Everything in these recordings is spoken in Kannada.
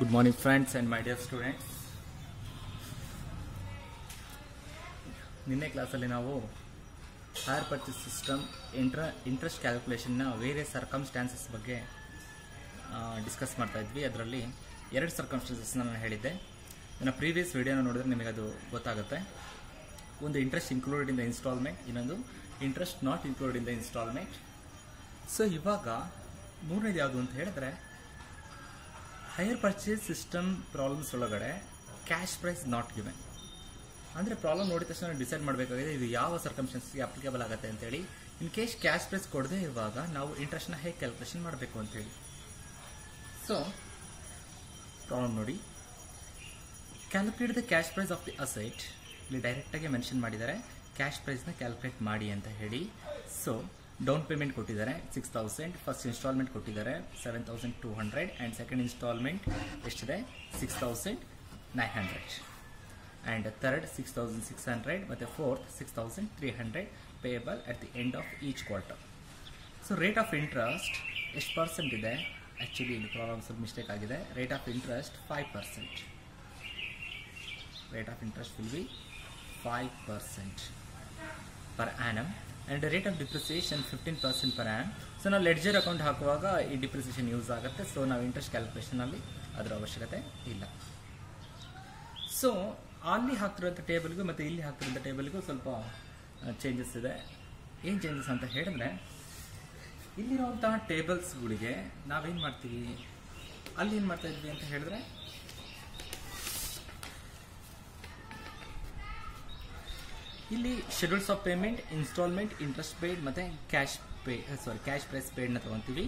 Good morning, friends and my dear students. ನಿನ್ನೆ ಕ್ಲಾಸಲ್ಲಿ ನಾವು ಹೈರ್ ಪರ್ಚೇಸ್ ಸಿಸ್ಟಮ್ ಇಂಟ್ರ ಇಂಟ್ರೆಸ್ಟ್ ಕ್ಯಾಲ್ಕುಲೇಷನ್ನ ವೇರಿಯಸ್ ಸರ್ಕಮ್ಸ್ಟ್ಯಾನ್ಸಸ್ ಬಗ್ಗೆ ಡಿಸ್ಕಸ್ ಮಾಡ್ತಾ ಇದ್ವಿ ಅದರಲ್ಲಿ ಎರಡು ಸರ್ಕಮ್ಸ್ಟಾನ್ಸಸ್ನ ನಾನು ಹೇಳಿದ್ದೆ ನನ್ನ ಪ್ರೀವಿಯಸ್ ವಿಡಿಯೋನ ನೋಡಿದ್ರೆ ನಿಮಗೆ ಅದು ಗೊತ್ತಾಗುತ್ತೆ ಒಂದು interest included in the instalment ಇನ್ನೊಂದು interest not included in the instalment so ಇವಾಗ ಮೂರನೇದು ಯಾವುದು ಅಂತ ಹೇಳಿದ್ರೆ ಹೈಯರ್ ಪರ್ಚೇಸ್ ಸಿಸ್ಟಮ್ ಪ್ರಾಬ್ಲಮ್ಸ್ ಒಳಗಡೆ ಕ್ಯಾಶ್ ಪ್ರೈಸ್ ನಾಟ್ ಗಿವೆನ್ ಅಂದರೆ ಪ್ರಾಬ್ಲಮ್ ನೋಡಿದ ತಕ್ಷಣ ಡಿಸೈಡ್ ಮಾಡಬೇಕಾಗಿದೆ ಇದು ಯಾವ ಸರ್ಕಮ್ಸ್ಟೆನ್ಸ್ಗೆ ಅಪ್ಲಿಕೇಬಲ್ ಆಗುತ್ತೆ ಅಂತೇಳಿ ಇನ್ ಕೇಸ್ ಕ್ಯಾಶ್ ಪ್ರೈಸ್ ಕೊಡದೇ ಇರುವಾಗ ನಾವು ಇಂಟ್ರೆಸ್ಟ್ನ ಹೇಗೆ ಕ್ಯಾಲ್ಕುಲೇಷನ್ ಮಾಡಬೇಕು ಅಂತೇಳಿ ಸೊ ಪ್ರಾಬ್ಲಮ್ ನೋಡಿ calculate the cash price of the asset ಇಲ್ಲಿ ಡೈರೆಕ್ಟಾಗಿ ಮೆನ್ಷನ್ ಮಾಡಿದ್ದಾರೆ ಕ್ಯಾಶ್ ಪ್ರೈಸ್ನ ಕ್ಯಾಲ್ಕುಲೇಟ್ ಮಾಡಿ ಅಂತ ಹೇಳಿ ಸೊ ಡೌನ್ ಪೇಮೆಂಟ್ ಕೊಟ್ಟಿದ್ದಾರೆ ಸಿಕ್ಸ್ ತೌಸಂಡ್ ಫಸ್ಟ್ ಇನ್ಸ್ಟಾಲ್ಮೆಂಟ್ ಕೊಟ್ಟಿದ್ದಾರೆ seven thousand two hundred and second instalment ಎಷ್ಟಿದೆ six thousand nine hundred and third six thousand six hundred ಮತ್ತು fourth six thousand three hundred payable at the end of each quarter so rate of interest ಎಷ್ಟು ಪರ್ಸೆಂಟ್ ಇದೆ ಆ್ಯಕ್ಚುಲಿ ಇಲ್ಲಿ ಪ್ರಾಬ್ಲಮ್ ಸ್ವಲ್ಪ ಮಿಸ್ಟೇಕ್ ಆಗಿದೆ rate of interest five percent rate of interest will be five percent per annum and rate of depreciation fifteen percent per annum so ನಾವು ಲೆಡ್ಜರ್ ಅಕೌಂಟ್ ಹಾಕುವಾಗ ಈ ಡಿಪ್ರಿಸಿಯೇಷನ್ ಯೂಸ್ ಆಗುತ್ತೆ ಸೊ ನಾವು ಇಂಟ್ರೆಸ್ಟ್ ಕ್ಯಾಲ್ಕುಲೇಷನಲ್ಲಿ ಅದರ ಅವಶ್ಯಕತೆ ಇಲ್ಲ ಸೊ ಅಲ್ಲಿ ಹಾಕ್ತಿರೋಂಥ ಟೇಬಲ್ಗೂ ಮತ್ತು ಇಲ್ಲಿ ಹಾಕ್ತಿರೋಂಥ ಟೇಬಲ್ಗೂ ಸ್ವಲ್ಪ ಚೇಂಜಸ್ ಇದೆ ಏನು ಚೇಂಜಸ್ ಅಂತ ಹೇಳಿದ್ರೆ ಇಲ್ಲಿರುವಂತಹ ಟೇಬಲ್ಸ್ಗಳಿಗೆ ನಾವೇನು ಮಾಡ್ತೀವಿ ಅಲ್ಲಿ ಏನು ಮಾಡ್ತಾ ಇದ್ವಿ ಅಂತ ಹೇಳಿದ್ರೆ ಇಲ್ಲಿ schedules of payment instalment interest paid ಮತ್ತು cash pay sorry cash price ಪೇಡ್ನ ತೊಗೊತೀವಿ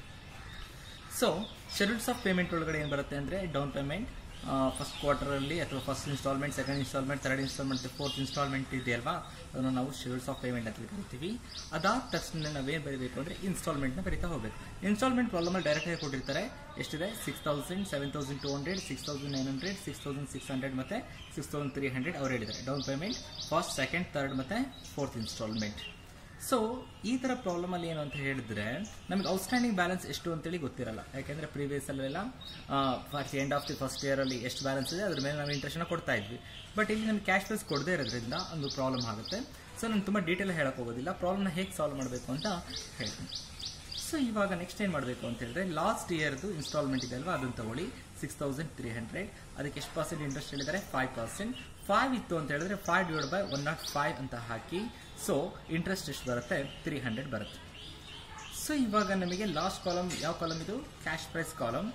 ಸೊ ಶೆಡ್ಯೂಲ್ಸ್ ಆಫ್ ಪೇಮೆಂಟ್ ಒಳಗಡೆ ಏನು ಬರುತ್ತೆ ಅಂದರೆ ಡೌನ್ ಪೇಮೆಂಟ್ ಫಸ್ಟ್ ಕ್ವಾರ್ಟರಲ್ಲಿ ಅಥವಾ first instalment second instalment third instalment fourth instalment ಇದೆಯಲ್ವಾ ಅದನ್ನು ನಾವು ಶೆಡ್ಯೂಲ್ಸ್ ಆಫ್ ಪೇಮೆಂಟ್ ಅಂತ ಕರಿತೀವಿ ಅದಾದ ತಕ್ಷಣ ನಾವೇನು ಬರೀಬೇಕು ಅಂದರೆ ಇನ್ಸ್ಟಾಲ್ಮೆಂಟ್ನ ಬರೀತಾ ಹೋಗಬೇಕು ಇನ್ಸ್ಟಾಲ್ಮೆಂಟ್ ಪ್ರಾಬ್ಲಮಲ್ಲಿ ಡೈರೆಕ್ಟಾಗಿ ಕೊಟ್ಟಿರ್ತಾರೆ ಎಷ್ಟಿದೆ six thousand seven thousand two hundred six thousand nine hundred six thousand six hundred ಮತ್ತು ಸಿಕ್ಸ್ ತೌಸಂಡ್ ತ್ರೀ ಹಂಡ್ರೆಡ್ ಅವ್ರು ಹೇಳಿದ್ದಾರೆ down payment first second third ಮತ್ತು ಫೋರ್ತ್ ಇನ್ಸ್ಟಾಲ್ಮೆಂಟ್ ಸೊ ಈ ಥರ ಪ್ರಾಬ್ಲಮಲ್ಲಿ ಏನು ಅಂತ ಹೇಳಿದ್ರೆ ನಮಗೆ ಔಟ್ಸ್ಟ್ಯಾಂಡಿಂಗ್ ಬ್ಯಾಲೆನ್ಸ್ ಎಷ್ಟು ಅಂತೇಳಿ ಗೊತ್ತಿರಲ್ಲ ಯಾಕೆಂದರೆ ಪ್ರೀವಿಯಸ್ ಅಲ್ಲೆಲ್ಲ first end of the first ಇಯರಲ್ಲಿ ಎಷ್ಟು ಬ್ಯಾಲೆನ್ಸ್ ಇದೆ ಅದ್ರ ಮೇಲೆ ನಾವು ಇಂಟ್ರೆಸ್ಟ್ನ ಕೊಡ್ತಾ ಇದ್ವಿ ಬಟ್ ಇಲ್ಲಿ ನಮಗೆ ಕ್ಯಾಶ್ ಪ್ರೈಸ್ ಕೊಡದೇ ಇರೋದ್ರಿಂದ ಒಂದು ಪ್ರಾಬ್ಲಮ್ ಆಗುತ್ತೆ ಸೊ ನಾನು ತುಂಬ ಡೀಟೇಲ್ ಹೇಳಕ್ಕೆ ಹೋಗೋದಿಲ್ಲ ಪ್ರಾಬ್ಲಮ್ನ ಹೇಗೆ ಸಾಲ್ವ್ ಮಾಡಬೇಕು ಅಂತ ಹೇಳ್ತೀನಿ ಸೊ ಇವಾಗ ನೆಕ್ಸ್ಟ್ ಏನು ಮಾಡಬೇಕು ಅಂತ ಹೇಳಿದ್ರೆ ಲಾಸ್ಟ್ ಇಯರ್ದು ಇನ್ಸ್ಟಾಲ್ಮೆಂಟ್ ಇದೆ ಅಲ್ವಾ ಅದನ್ನು ತಗೊಳ್ಳಿ ಸಿಕ್ಸ್ ತೌಸಂಡ್ ತ್ರೀ ಹಂಡ್ರೆಡ್ ಅದಕ್ಕೆ ಎಷ್ಟು ಪರ್ಸೆಂಟ್ ಇಂಟ್ರೆಸ್ಟ್ ಹೇಳಿದರೆ ಫೈವ್ ಪರ್ಸೆಂಟ್ ಫೈವ್ ಇತ್ತು ಅಂತ ಹೇಳಿದ್ರೆ five divide by one nought five ಅಂತ ಹಾಕಿ ಸೊ ಇಂಟ್ರೆಸ್ಟ್ ಎಷ್ಟು ಬರುತ್ತೆ ತ್ರೀ ಹಂಡ್ರೆಡ್ ಬರುತ್ತೆ ಸೊ ಇವಾಗ ನಮಗೆ ಲಾಸ್ಟ್ ಕಾಲಮ್ ಯಾವ ಕಾಲಮ್ ಇದು cash price column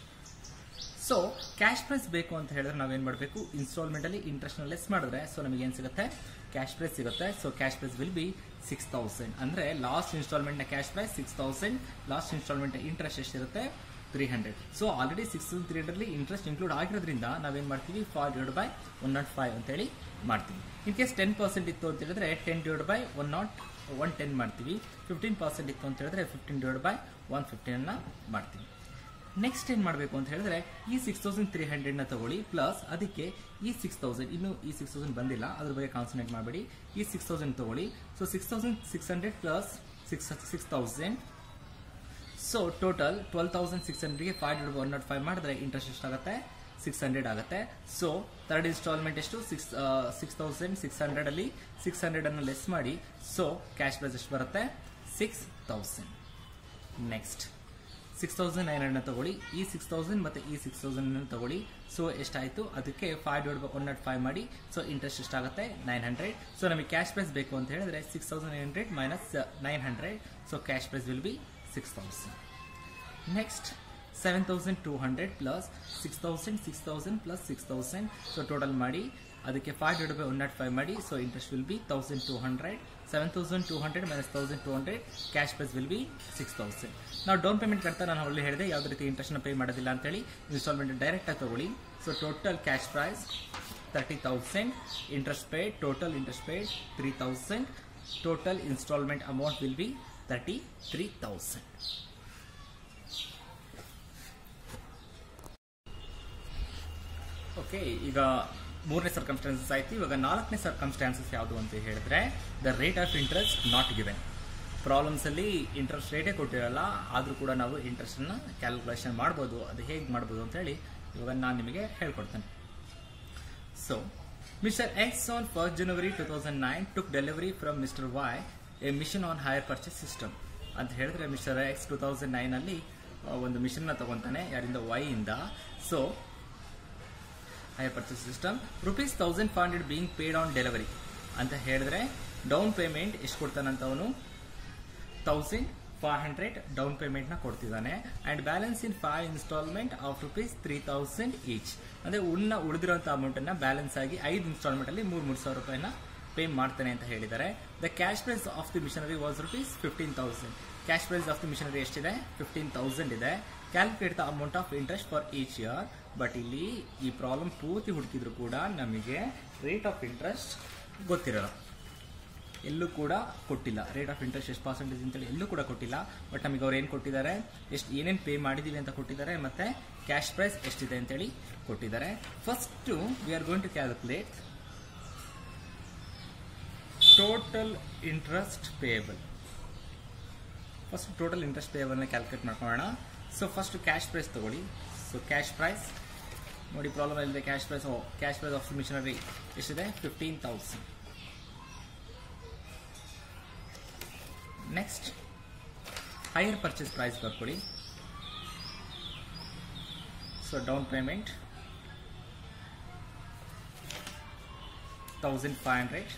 so cash price ಬೇಕು ಅಂತ ಹೇಳಿದ್ರೆ ನಾವೇನು ಮಾಡಬೇಕು ಇನ್ಸ್ಟಾಲ್ಮೆಂಟಲ್ಲಿ ಇಂಟ್ರೆಸ್ಟ್ನ ಲೆಸ್ ಮಾಡಿದ್ರೆ ಸೊ ನಮಗೆ ಏನು ಸಿಗುತ್ತೆ ಕ್ಯಾಶ್ ಪ್ರೈಸ್ ಸಿಗುತ್ತೆ so cash price will be six thousand ಅಂದರೆ ಲಾಸ್ಟ್ ಇನ್ಸ್ಟಾಲ್ಮೆಂಟ್ನ cash price six thousand last instalment interest ಎಷ್ಟಿರುತ್ತೆ three hundred so already six thousand three ಹಂಡ್ರೆಡ್ಲಿ ಇಂಟ್ರೆಸ್ಟ್ ಇನ್ಕ್ಲೂಡ್ ಆಗಿರೋದ್ರಿಂದ ನಾವೇನು ಮಾಡ್ತೀವಿ five divide by one nought five ಅಂತೇಳಿ ಮಾಡ್ತೀವಿ ಇನ್ ಕೇಸ್ ಟೆನ್ ಪರ್ಸೆಂಟ್ ಇತ್ತು ಅಂತ ಹೇಳಿದ್ರೆ ten divide by one nought one ten ಮಾಡ್ತೀವಿ ಫಿಫ್ಟೀನ್ ಪರ್ಸೆಂಟ್ ಇತ್ತು ಅಂತ ಹೇಳಿದ್ರೆ ಫಿಫ್ಟೀನ್ ಡಿವೈಡ್ ಬೈ ಒನ್ ಫಿಫ್ಟೀನನ್ನು ಮಾಡ್ತೀವಿ ನೆಕ್ಸ್ಟ್ ಏನು ಮಾಡಬೇಕು ಅಂತ ಹೇಳಿದ್ರೆ ಈ ಸಿಕ್ಸ್ ತೌಸಂಡ್ ತ್ರೀ ಹಂಡ್ರೆಡ್ನ ತಗೊಳ್ಳಿ ಪ್ಲಸ್ ಅದಕ್ಕೆ ಈ ಸಿಕ್ಸ್ ತೌಸಂಡ್ ಇನ್ನು ಈ ಸಿಕ್ಸ್ ತೌಸಂಡ್ ಬಂದಿಲ್ಲ ಅದ್ರ ಬಗ್ಗೆ ಕಾನ್ಸಂಟ್ರೇಟ್ ಮಾಡಬೇಡಿ ಈ ಸಿಕ್ಸ್ ತೌಸಂಡ್ ತಗೊಳ್ಳಿ so six thousand six hundred plus six six thousand so total twelve thousand six ಹಂಡ್ರೆಡ್ಗೆ five hundred one nought five ಮಾಡಿದ್ರೆ ಇಂಟ್ರೆಸ್ಟ್ ಎಷ್ಟಾಗುತ್ತೆ ಸಿಕ್ಸ್ ಹಂಡ್ರೆಡ್ ಆಗುತ್ತೆ ಸೊ ಥರ್ಡ್ ಇನ್ಸ್ಟಾಲ್ಮೆಂಟ್ ಎಷ್ಟು ಸಿಕ್ಸ್ ಸಿಕ್ಸ್ ತೌಸಂಡ್ ಸಿಕ್ಸ್ ಹಂಡ್ರೆಡಲ್ಲಿ ಸಿಕ್ಸ್ ಹಂಡ್ರೆಡನ್ನು ಲೆಸ್ ಮಾಡಿ ಸೊ ಕ್ಯಾಶ್ ಪ್ರೈಸ್ ಎಷ್ಟು ಬರುತ್ತೆ six thousand next six thousand nine hundred ತಗೊಳ್ಳಿ ಈ ಸಿಕ್ಸ್ ತೌಸಂಡ್ ಮತ್ತು ಈ ಸಿಕ್ಸ್ ತೌಸಂಡ್ ತಗೊಳ್ಳಿ ಸೊ ಎಷ್ಟಾಯಿತು ಅದಕ್ಕೆ five divide by one nought five ಮಾಡಿ ಸೊ ಇಂಟ್ರೆಸ್ಟ್ ಎಷ್ಟಾಗುತ್ತೆ ನೈನ್ ಹಂಡ್ರೆಡ್ ಸೊ ನಮಗೆ ಕ್ಯಾಶ್ ಪ್ರೈಸ್ ಬೇಕು ಅಂತ ಹೇಳಿದ್ರೆ six thousand nine hundred minus nine hundred so cash price will be six thousand next seven thousand two hundred plus six thousand six thousand plus six thousand so total ಮಾಡಿ ಅದಕ್ಕೆ five divide by one nought five ಮಾಡಿ so interest will be thousand two hundred seven thousand two hundred minus thousand two hundred cash price will be six thousand ನಾವು ಡೌನ್ ಪೇಮೆಂಟ್ ಕಟ್ತಾ ನಾನು ಒಳ್ಳೆ ಹೇಳಿದೆ ಯಾವುದೇ ರೀತಿ ಇಂಟ್ರೆಸ್ಟ್ನ ಪೇ ಮಾಡೋದಿಲ್ಲ ಅಂತೇಳಿ ಇನ್ಸ್ಟಾಲ್ಮೆಂಟ್ ಡೈರೆಕ್ಟಾಗಿ ತಗೊಳ್ಳಿ so total cash price thirty thousand interest paid total interest paid three thousand total instalment amount will be thirty three thousand okay ಈಗ ಮೂರನೇ ಸರ್ಕಮ್ಸ್ಟಾನ್ಸಸ್ ಆಯ್ತು ಇವಾಗ ನಾಲ್ಕನೇ ಸರ್ಕಮ್ಸ್ಟಾನ್ಸಸ್ ಯಾವುದು ಅಂತ ಹೇಳಿದ್ರೆ the rate of interest not given ಪ್ರಾಬ್ಲಮ್ಸಲ್ಲಿ ಇಂಟ್ರೆಸ್ಟ್ ರೇಟೇ ಕೊಟ್ಟಿರಲ್ಲ ಆದರೂ ಕೂಡ ನಾವು ಇಂಟ್ರೆಸ್ಟನ್ನು ಕ್ಯಾಲ್ಕುಲೇಷನ್ ಮಾಡ್ಬೋದು ಅದು ಹೇಗೆ ಮಾಡ್ಬೋದು ಅಂತ ಹೇಳಿ ಇವಾಗ ನಾನು ನಿಮಗೆ ಹೇಳ್ಕೊಡ್ತೇನೆ so mister X on first January two thousand nine took delivery from mister Y a machine on hire purchase system ಅಂತ ಹೇಳಿದ್ರೆ ಮಿಸ್ಟರ್ ಎಕ್ಸ್ ಟೂ ತೌಸಂಡ್ ನೈನಲ್ಲಿ ಒಂದು ಮಿಷನ್ನ ತಗೊಂತಾನೆ ಯಾರಿಂದ ವೈ ಇಂದ so hire purchase system rupees thousand five hundred being paid on delivery ಅಂತ ಹೇಳಿದ್ರೆ ಡೌನ್ ಪೇಮೆಂಟ್ ಎಷ್ಟು ಕೊಡ್ತಾನಂತ ಅವನು ತೌಸಂಡ್ ಫೈವ್ ಹಂಡ್ರೆಡ್ ಡೌನ್ ಪೇಮೆಂಟ್ನ ಕೊಡ್ತಿದ್ದಾನೆ and balance in five instalment of rupees three thousand each ಅಂದರೆ ಉನ್ನ ಉಳಿದಿರುವಂಥ ಅಮೌಂಟನ್ನು ಬ್ಯಾಲೆನ್ಸ್ ಆಗಿ ಐದು ಇನ್ಸ್ಟಾಲ್ಮೆಂಟಲ್ಲಿ ಮೂರು ಮೂರು ಸಾವಿರ ರೂಪಾಯಿನ ಪೇ ಮಾಡ್ತಾನೆ ಅಂತ ಹೇಳಿದ್ದಾರೆ the cash price of the machinery was rupees fifteen thousand cash price of the machinery ಎಷ್ಟಿದೆ ಫಿಫ್ಟೀನ್ ತೌಸಂಡ್ ಇದೆ calculate the amount of interest for each year but ಇಲ್ಲಿ ಈ ಪ್ರಾಬ್ಲಮ್ ಪೂರ್ತಿ ಹುಡುಕಿದ್ರು ಕೂಡ ನಮಗೆ ರೇಟ್ ಆಫ್ ಇಂಟ್ರೆಸ್ಟ್ ಗೊತ್ತಿರಲ್ಲ ಎಲ್ಲೂ ಕೂಡ ಕೊಟ್ಟಿಲ್ಲ ರೇಟ್ ಆಫ್ ಇಂಟ್ರೆಸ್ಟ್ ಎಷ್ಟು ಪರ್ಸೆಂಟೇಜ್ ಅಂತೇಳಿ ಎಲ್ಲೂ ಕೂಡ ಕೊಟ್ಟಿಲ್ಲ ಬಟ್ ನಮಗೆ ಅವ್ರು ಏನು ಕೊಟ್ಟಿದ್ದಾರೆ ಎಷ್ಟು ಏನೇನು ಪೇ ಮಾಡಿದ್ದೀವಿ ಅಂತ ಕೊಟ್ಟಿದ್ದಾರೆ ಮತ್ತೆ ಕ್ಯಾಶ್ ಪ್ರೈಸ್ ಎಷ್ಟಿದೆ ಅಂತೇಳಿ ಕೊಟ್ಟಿದ್ದಾರೆ first we are going to calculate total interest payable first total interest ಪೇಯಬಲ್ನ ಕ್ಯಾಲ್ಕುಲೇಟ್ ಮಾಡ್ಕೊಳ್ಳೋಣ ಸೊ ಫಸ್ಟ್ ಕ್ಯಾಶ್ ಪ್ರೈಸ್ ತಗೊಳ್ಳಿ ಸೊ ಕ್ಯಾಶ್ ಪ್ರೈಸ್ ನೋಡಿ ಪ್ರಾಬ್ಲಮ್ ಇಲ್ಲದೆ cash price cash price of machinery ಎಷ್ಟಿದೆ fifteen thousand next hire purchase price ಬರ್ಕೊಳ್ಳಿ so down payment thousand five hundred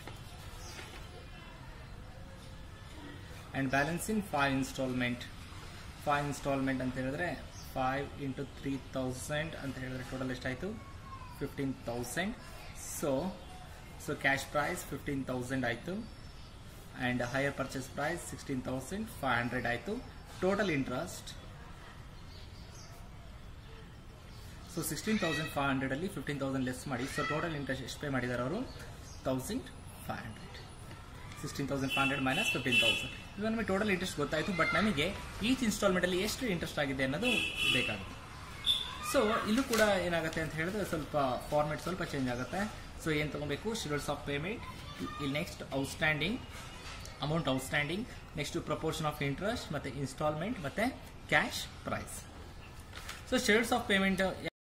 and balance in five installment five installment ಅಂತ ಹೇಳಿದ್ರೆ ಫೈವ್ ಇಂಟು ತ್ರೀ ತೌಸಂಡ್ ಅಂತ ಹೇಳಿದ್ರೆ ಟೋಟಲ್ ಎಷ್ಟಾಯಿತು fifteen thousand so so cash price fifteen thousand ಆಯಿತು and hire purchase price sixteen thousand five hundred ಆಯಿತು total interest so sixteen thousand five ಹಂಡ್ರೆಡಲ್ಲಿ ಫಿಫ್ಟೀನ್ ತೌಸಂಡ್ ಲೆಸ್ ಮಾಡಿ ಸೊ ಟೋಟಲ್ ಇಂಟ್ರೆಸ್ಟ್ ಎಷ್ಟು ಪೇ ಮಾಡಿದ್ದಾರೆ ಅವರು thousand five hundred sixteen thousand five hundred minus fifteen thousand ಇವಾಗ ನಮಗೆ ಟೋಟಲ್ ಇಂಟ್ರೆಸ್ಟ್ ಗೊತ್ತಾಯಿತು ಬಟ್ ನಮಗೆ ಈಚ್ ಇನ್ಸ್ಟಾಲ್ಮೆಂಟಲ್ಲಿ ಎಷ್ಟು ಇಂಟ್ರೆಸ್ಟ್ ಆಗಿದೆ ಅನ್ನೋದು ಬೇಕಾಗುತ್ತೆ ಸೊ ಇಲ್ಲೂ ಕೂಡ ಏನಾಗುತ್ತೆ ಅಂತ ಹೇಳಿದ್ರೆ ಸ್ವಲ್ಪ ಫಾರ್ಮೆಟ್ ಸ್ವಲ್ಪ ಚೇಂಜ್ ಆಗುತ್ತೆ ಸೊ ಏನು ತೊಗೊಬೇಕು ಶೆಡ್ಯೂಲ್ಸ್ ಆಫ್ ಪೇಮೆಂಟ್ ಇಲ್ಲಿ next outstanding amount outstanding next proportion of interest ಮತ್ತು ಇನ್ಸ್ಟಾಲ್ಮೆಂಟ್ ಮತ್ತು cash price so schedules of payment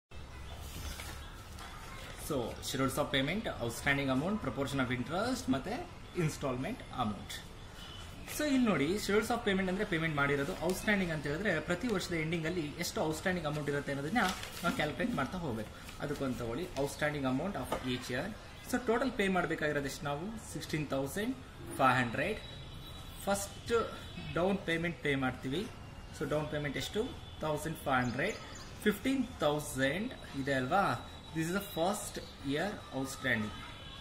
so schedules of payment outstanding amount proportion of interest ಮತ್ತು ಇನ್ಸ್ಟಾಲ್ಮೆಂಟ್ ಅಮೌಂಟ್ ಸೊ ಇಲ್ಲಿ ನೋಡಿ ಶೆಡ್ಯೂಲ್ಸ್ ಆಫ್ ಪೇಮೆಂಟ್ ಅಂದರೆ ಪೇಮೆಂಟ್ ಮಾಡಿರೋದು ಔಟ್ಸ್ಟ್ಯಾಂಡಿಂಗ್ ಅಂತ ಹೇಳಿದ್ರೆ ಪ್ರತಿ ವರ್ಷದ ಎಂಡಿಂಗಲ್ಲಿ ಎಷ್ಟು ಔಟ್ಸ್ಟ್ಯಾಂಡಿಂಗ್ ಅಮೌಂಟ್ ಇರುತ್ತೆ ಅನ್ನೋದನ್ನ ನಾವು ಕ್ಯಾಲ್ಕುಲೇಟ್ ಮಾಡ್ತಾ ಹೋಗಬೇಕು ಅದಕ್ಕೊಂದು ತಗೊಳ್ಳಿ outstanding amount of each year so total pay ಮಾಡಬೇಕಾಗಿರೋದು ಎಷ್ಟು ನಾವು sixteen thousand five hundred first down payment pay ಮಾಡ್ತೀವಿ ಸೊ ಡೌನ್ ಪೇಮೆಂಟ್ ಎಷ್ಟು thousand five hundred fifteen thousand ಇದೆ ಅಲ್ವಾ this is the first year outstanding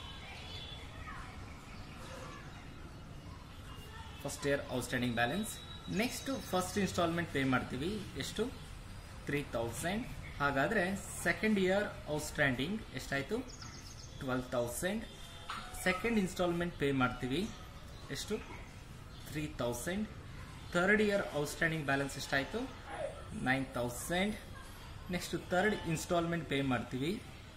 first year outstanding balance next first installment pay ಮಾಡ್ತೀವಿ ಎಷ್ಟು ತ್ರೀ ತೌಸಂಡ್ ಹಾಗಾದರೆ ಸೆಕೆಂಡ್ ಇಯರ್ ಔಟ್ಸ್ಟ್ಯಾಂಡಿಂಗ್ ಎಷ್ಟಾಯಿತು twelve thousand second installment pay ಮಾಡ್ತೀವಿ ಎಷ್ಟು three thousand third year outstanding balance ಎಷ್ಟಾಯಿತು nine thousand next third installment pay ಮಾಡ್ತೀವಿ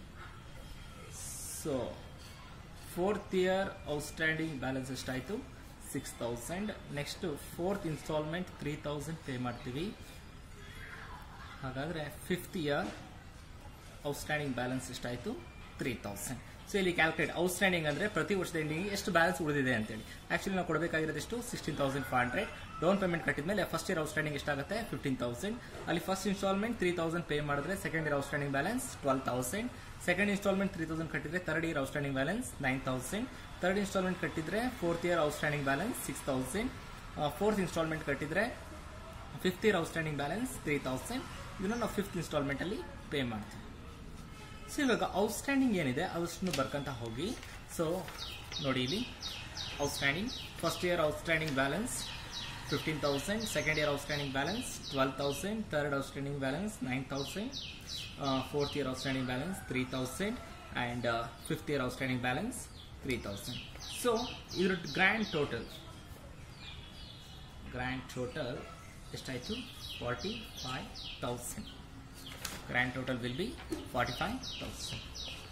so fourth year outstanding balance ಎಷ್ಟಾಯಿತು six thousand next fourth installment three thousand pay ಮಾಡ್ತೀವಿ ಹಾಗಾದರೆ ಫಿಫ್ತ್ ಇಯರ್ ಔಟ್ಸ್ಟ್ಯಾಂಡಿಂಗ್ ಬ್ಯಾಲೆನ್ಸ್ ಎಷ್ಟಾಯಿತು ತ್ರೀ ತೌಸಂಡ್ ಸೊ ಇಲ್ಲಿ ಕ್ಯಾಲ್ಕುಲೇಟ್ ಔಟ್ಸ್ಟ್ಯಾಂಡಿಂಗ್ ಅಂದರೆ ಪ್ರತಿ ವರ್ಷದ ಎಂಡಿಂಗ್ ಎಷ್ಟು ಬ್ಯಾಲೆನ್ಸ್ ಉಳಿದಿದೆ ಅಂತೇಳಿ ಆಕ್ಚುಲಿ ನಾವು ಕೊಡಬೇಕಾಗಿರೋದು ಎಷ್ಟು sixteen thousand five hundred down payment ಕಟ್ಟಿದ ಮೇಲೆ ಫಸ್ಟ್ ಇಯರ್ ಔಟ್ಸ್ಟ್ಯಾಂಡಿಂಗ್ ಎಷ್ಟಾಗುತ್ತೆ ಫಿಫ್ಟೀನ್ ತೌಸಂಡ್ ಅಲ್ಲಿ first installment three thousand pay ಮಾಡಿದ್ರೆ second year outstanding balance twelve thousand second installment three thousand ಕಟ್ಟಿದ್ರೆ third year outstanding balance nine thousand third installment ಕಟ್ಟಿದ್ರೆ fourth year outstanding balance six thousand fourth installment ಕಟ್ಟಿದ್ರೆ fifth year outstanding balance three thousand ಇದನ್ನು ನಾವು ಫಿಫ್ತ್ ಇನ್ಸ್ಟಾಲ್ಮೆಂಟಲ್ಲಿ ಪೇ ಮಾಡ್ತೀವಿ ಸೊ ಇವಾಗ ಔಟ್ಸ್ಟ್ಯಾಂಡಿಂಗ್ ಏನಿದೆ ಅದನ್ನು ಬರ್ಕೊಂತ ಹೋಗಿ ಸೊ ನೋಡಿ ಇಲ್ಲಿ outstanding first year outstanding balance fifteen thousand second year outstanding balance twelve thousand third outstanding balance nine thousand fourth year outstanding balance three thousand and fifth year outstanding balance three thousand so ಇದ್ರ ಗ್ರ್ಯಾಂಡ್ ಟೋಟಲ್ ಗ್ರ್ಯಾಂಡ್ ಟೋಟಲ್ ಎಷ್ಟಾಯಿತು forty five thousand grand total will be forty five thousand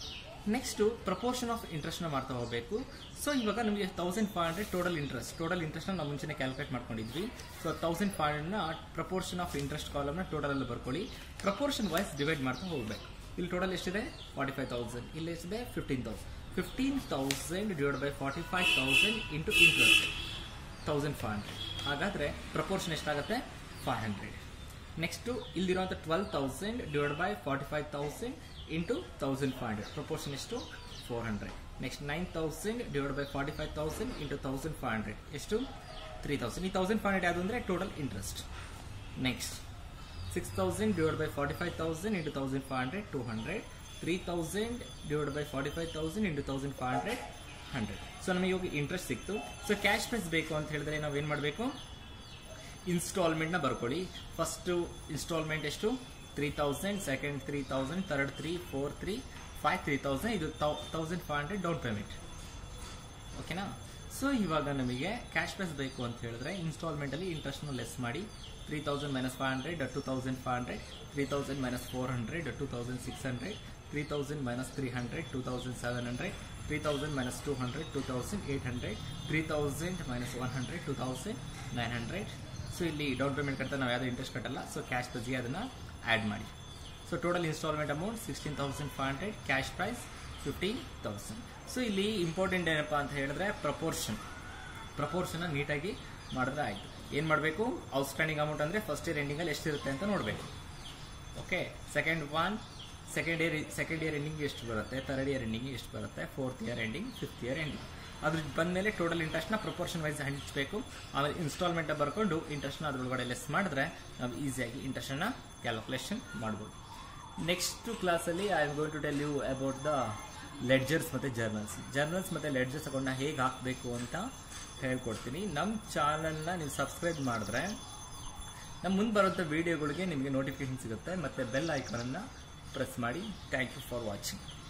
next proportion of ಇಂಟ್ರೆಸ್ಟ್ನ ಮಾಡ್ತಾ ಹೋಗಬೇಕು ಸೊ ಇವಾಗ ನಮಗೆ thousand five hundred total interest total ಇಂಟ್ರೆಸ್ಟ್ನ ನಾವು ಮುಂಚೆನೇ ಕ್ಯಾಲ್ಕುಲೇಟ್ ಮಾಡ್ಕೊಂಡಿದ್ವಿ ಸೊ ತೌಸಂಡ್ ಫೈವ್ ಹಂಡ್ರೆಡ್ನ ಪ್ರಪೋರ್ಷನ್ ಆಫ್ ಇಂಟ್ರೆಸ್ಟ್ ಕಾಲಮ್ನ ಟೋಟಲ್ ಅಲ್ಲಿ ಬರ್ಕೊಳ್ಳಿ ಪ್ರಪೋರ್ಷನ್ ವೈಸ್ ಡಿವೈಡ್ ಮಾಡ್ತಾ ಹೋಗ್ಬೇಕು ಇಲ್ಲಿ ಟೋಟಲ್ ಎಷ್ಟಿದೆ ಫಾರ್ಟಿ ಫೈವ್ ತೌಸಂಡ್ ಇಲ್ಲಿ ಎಷ್ಟಿದೆ fifteen thousand fifteen thousand divide by forty five thousand into interest thousand five hundred ಹಾಗಾದರೆ ಪ್ರಪೋರ್ಷನ್ ಎಷ್ಟಾಗುತ್ತೆ ಫೈವ್ ಹಂಡ್ರೆಡ್ ನೆಕ್ಸ್ಟು ಇಲ್ಲಿರುವಂಥ twelve thousand divide by forty five thousand into thousand five hundred proportion ಎಷ್ಟು four hundred next nine thousand divide by forty five thousand into thousand five hundred ಎಷ್ಟು ತ್ರೀ ತೌಸಂಡ್ ಈ ತೌಸಂಡ್ ಫೈವ್ ಹಂಡ್ರೆಡ್ ಯಾವುದು ಅಂದರೆ total interest next six thousand divide by forty five thousand into thousand five hundred two hundred three thousand divide by forty five thousand into thousand five hundred hundred so ನಮಗೆ ಇವಾಗ ಇಂಟ್ರೆಸ್ಟ್ ಸಿಕ್ತು ಸೊ ಕ್ಯಾಶ್ ಪ್ರೈಸ್ ಬೇಕು ಅಂತ ಹೇಳಿದ್ರೆ ನಾವು ಏನು ಮಾಡಬೇಕು ಇನ್ಸ್ಟಾಲ್ಮೆಂಟ್ನ ಬರ್ಕೊಳ್ಳಿ ಫಸ್ಟು ಇನ್ಸ್ಟಾಲ್ಮೆಂಟ್ ಎಷ್ಟು three thousand second three thousand third three four three five three thousand ಇದು thousand five hundred down payment ಓಕೆನಾ ಸೊ ಇವಾಗ ನಮಗೆ ಕ್ಯಾಶ್ ಪ್ರೈಸ್ ಬೇಕು ಅಂತ ಹೇಳಿದ್ರೆ ಇನ್ಸ್ಟಾಲ್ಮೆಂಟಲ್ಲಿ ಇಂಟ್ರೆಸ್ಟ್ನ ಲೆಸ್ ಮಾಡಿ three thousand minus five hundred two thousand five hundred three thousand minus four hundred two thousand six hundred three thousand minus three hundred two thousand seven hundred three thousand minus two hundred two thousand eight hundred three thousand minus one hundred two thousand nine hundred so ಇಲ್ಲಿ ಡೌನ್ ಪೇಮೆಂಟ್ ಕಟ್ತಾ ನಾವು ಯಾವುದೋ ಇಂಟ್ರೆಸ್ಟ್ ಕಟ್ಟಲ್ಲ ಸೊ ಕ್ಯಾಶ್ ಪ್ರೈಸ್ಗೆ ಅದನ್ನು ಆ್ಯಡ್ ಮಾಡಿ so total instalment amount sixteen thousand five hundred cash price fifteen thousand so ಇಲ್ಲಿ ಇಂಪಾರ್ಟೆಂಟ್ ಏನಪ್ಪ ಅಂತ ಹೇಳಿದ್ರೆ ಪ್ರಪೋರ್ಷನ್ ಪ್ರಪೋರ್ಷನ್ ನೀಟಾಗಿ ಮಾಡಿದ್ರೆ ಆಯಿತು ಏನು ಮಾಡಬೇಕು ಔಟ್ಸ್ಟ್ಯಾಂಡಿಂಗ್ ಅಮೌಂಟ್ ಅಂದರೆ ಫಸ್ಟ್ ಇಯರ್ ಎಂಡಿಂಗಲ್ಲಿ ಎಷ್ಟಿರುತ್ತೆ ಅಂತ ನೋಡಬೇಕು okay second one second year second year ending ಎಷ್ಟು ಬರುತ್ತೆ ಥರ್ಡ್ ಇಯರ್ ಎಂಡಿಂಗ್ ಎಷ್ಟು ಬರುತ್ತೆ fourth year ending fifth year ending ಅದ್ರ ಬಂದಮೇಲೆ ಟೋಟಲ್ ಇಂಟ್ರೆಸ್ಟ್ನ ಪ್ರಪೋರ್ಷನ್ ವೈಸ್ ಹಂಚಬೇಕು ಆಮೇಲೆ ಇನ್ಸ್ಟಾಲ್ಮೆಂಟ್ ಬರ್ಕೊಂಡು ಇಂಟ್ರೆಸ್ಟ್ನ ಅದ್ರೊಳಗಡೆ ಲೆಸ್ ಮಾಡಿದ್ರೆ ನಾವು ಈಸಿಯಾಗಿ ಇಂಟ್ರೆಸ್ಟನ್ನು ಕ್ಯಾಲ್ಕುಲೇಷನ್ ಮಾಡ್ಬೋದು ನೆಕ್ಸ್ಟ್ ಕ್ಲಾಸಲ್ಲಿ I am going to tell you about the ledgers ಮತ್ತು ಜರ್ನಲ್ಸ್ ಜರ್ನಲ್ಸ್ ಮತ್ತು ಲೆಡ್ಜರ್ಸ್ ಅಕೌಂಟ್ನ ಹೇಗೆ ಹಾಕಬೇಕು ಅಂತ ಹೇಳ್ಕೊಡ್ತೀನಿ ನಮ್ಮ ಚಾನಲ್ನ ನೀವು ಸಬ್ಸ್ಕ್ರೈಬ್ ಮಾಡಿದ್ರೆ ನಮ್ಮ ಮುಂದೆ ಬರುವಂಥ ವೀಡಿಯೋಗಳಿಗೆ ನಿಮಗೆ ನೋಟಿಫಿಕೇಶನ್ ಸಿಗುತ್ತೆ ಮತ್ತು ಬೆಲ್ ಐಕಾನನ್ನು ಪ್ರೆಸ್ ಮಾಡಿ ಥ್ಯಾಂಕ್ ಯು ಫಾರ್ ವಾಚಿಂಗ್